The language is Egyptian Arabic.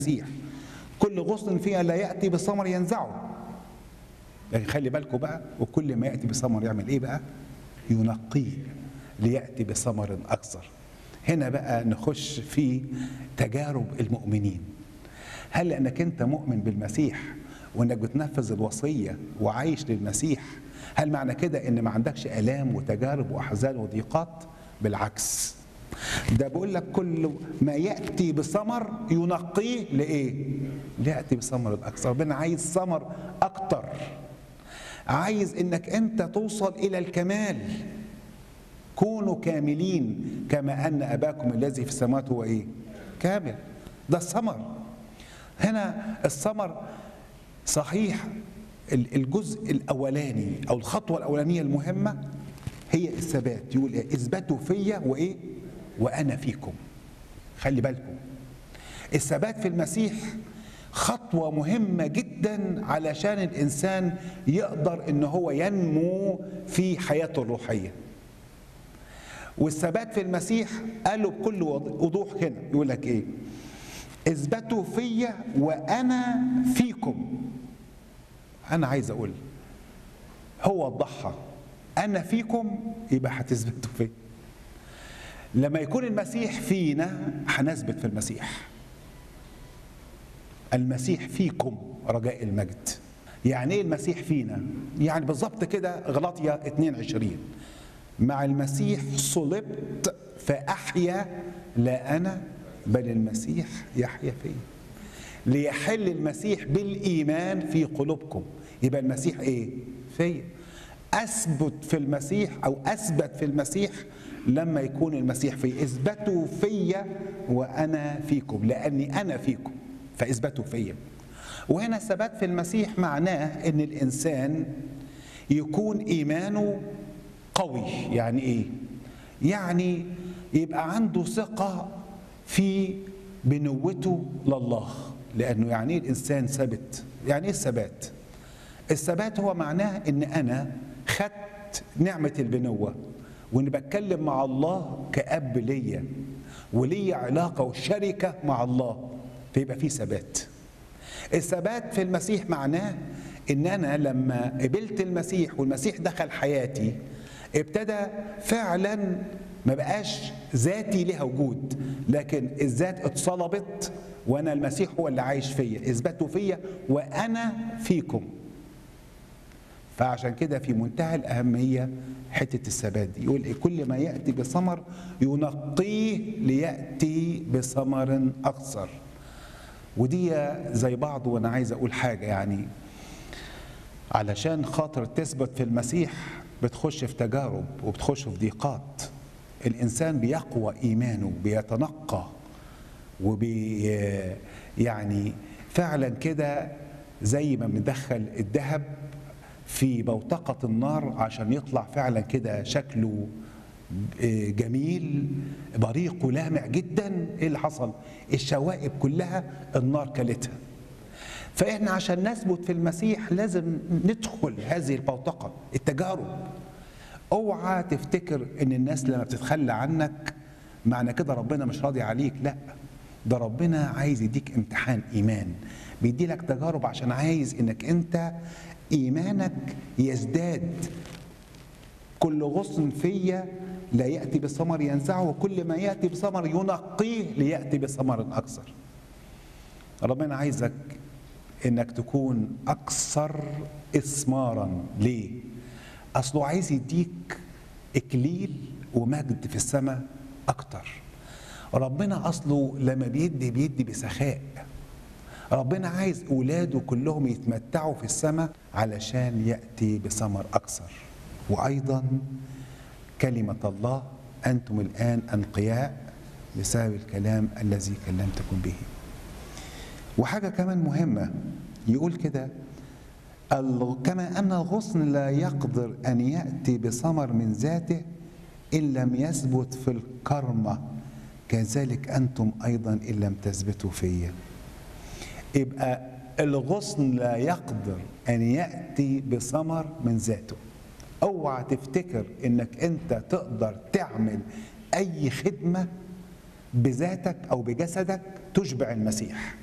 المسيح كل غصن فيها لا يأتي بثمر ينزعه لكن خلي بالكم بقى وكل ما يأتي بثمر يعمل ايه بقى ينقيه ليأتي بثمر أكثر هنا بقى نخش في تجارب المؤمنين هل لأنك أنت مؤمن بالمسيح وأنك بتنفذ الوصية وعايش للمسيح هل معنى كده أن ما عندكش آلام وتجارب وأحزان وضيقات بالعكس ده بيقول لك كل ما ياتي بثمر ينقيه لايه؟ لياتي بثمر اكثر، ربنا عايز ثمر اكتر. عايز انك انت توصل الى الكمال. كونوا كاملين كما ان اباكم الذي في السماوات هو ايه؟ كامل. ده الثمر. هنا الثمر صحيح الجزء الاولاني او الخطوه الاولانيه المهمه هي الثبات يقول ايه؟ اثبتوا فيا وايه؟ وانا فيكم خلي بالكم الثبات في المسيح خطوه مهمه جدا علشان الانسان يقدر ان هو ينمو في حياته الروحيه والثبات في المسيح قالوا بكل وضوح هنا يقول لك ايه اثبتوا فيا وانا فيكم انا عايز اقول هو وضحها انا فيكم يبقى هتثبتوا فيا لما يكون المسيح فينا هنثبت في المسيح المسيح فيكم رجاء المجد يعني ايه المسيح فينا يعني بالظبط كده غلطية 22 مع المسيح صلبت فأحيا لا أنا بل المسيح يحيا فيا ليحل المسيح بالإيمان في قلوبكم يبقى المسيح إيه؟ فيا أثبت في المسيح أو أثبت في المسيح لما يكون المسيح في اثبتوا فيا وانا فيكم لاني انا فيكم فاثبتوا فيا وهنا الثبات في المسيح معناه ان الانسان يكون ايمانه قوي يعني ايه يعني يبقى عنده ثقه في بنوته لله لانه يعني ايه الانسان ثابت يعني ايه الثبات الثبات هو معناه ان انا خدت نعمه البنوه واني بتكلم مع الله كاب ليا وليا علاقه وشركه مع الله فيبقى في ثبات الثبات في المسيح معناه ان انا لما قبلت المسيح والمسيح دخل حياتي ابتدى فعلا ما بقاش ذاتي لها وجود لكن الذات اتصلبت وانا المسيح هو اللي عايش فيا اثبتوا فيا وانا فيكم فعشان كده في منتهى الأهمية حتة الثبات دي يقول إيه كل ما يأتي بثمر ينقيه ليأتي بثمر أكثر ودي زي بعض وأنا عايز أقول حاجة يعني علشان خاطر تثبت في المسيح بتخش في تجارب وبتخش في ضيقات الإنسان بيقوى إيمانه بيتنقى وبي يعني فعلا كده زي ما بندخل الذهب في بوتقة النار عشان يطلع فعلا كده شكله جميل بريقه لامع جدا ايه اللي حصل الشوائب كلها النار كلتها فاحنا عشان نثبت في المسيح لازم ندخل هذه البوتقة التجارب اوعى تفتكر ان الناس لما بتتخلى عنك معنى كده ربنا مش راضي عليك لا ده ربنا عايز يديك امتحان ايمان بيدي لك تجارب عشان عايز انك انت ايمانك يزداد كل غصن فيا لا ياتي بثمر ينزعه وكل ما ياتي بثمر ينقيه لياتي بثمر اكثر ربنا عايزك انك تكون اكثر اثمارا ليه اصله عايز يديك اكليل ومجد في السماء اكتر ربنا اصله لما بيدي بيدي بسخاء ربنا عايز اولاده كلهم يتمتعوا في السماء علشان ياتي بثمر اكثر وايضا كلمه الله انتم الان انقياء بسبب الكلام الذي كلمتكم به وحاجه كمان مهمه يقول كده كما ان الغصن لا يقدر ان ياتي بثمر من ذاته ان لم يثبت في الكرمه كذلك انتم ايضا ان لم تثبتوا فيا يبقى الغصن لا يقدر ان ياتي بثمر من ذاته اوعى تفتكر انك انت تقدر تعمل اي خدمه بذاتك او بجسدك تشبع المسيح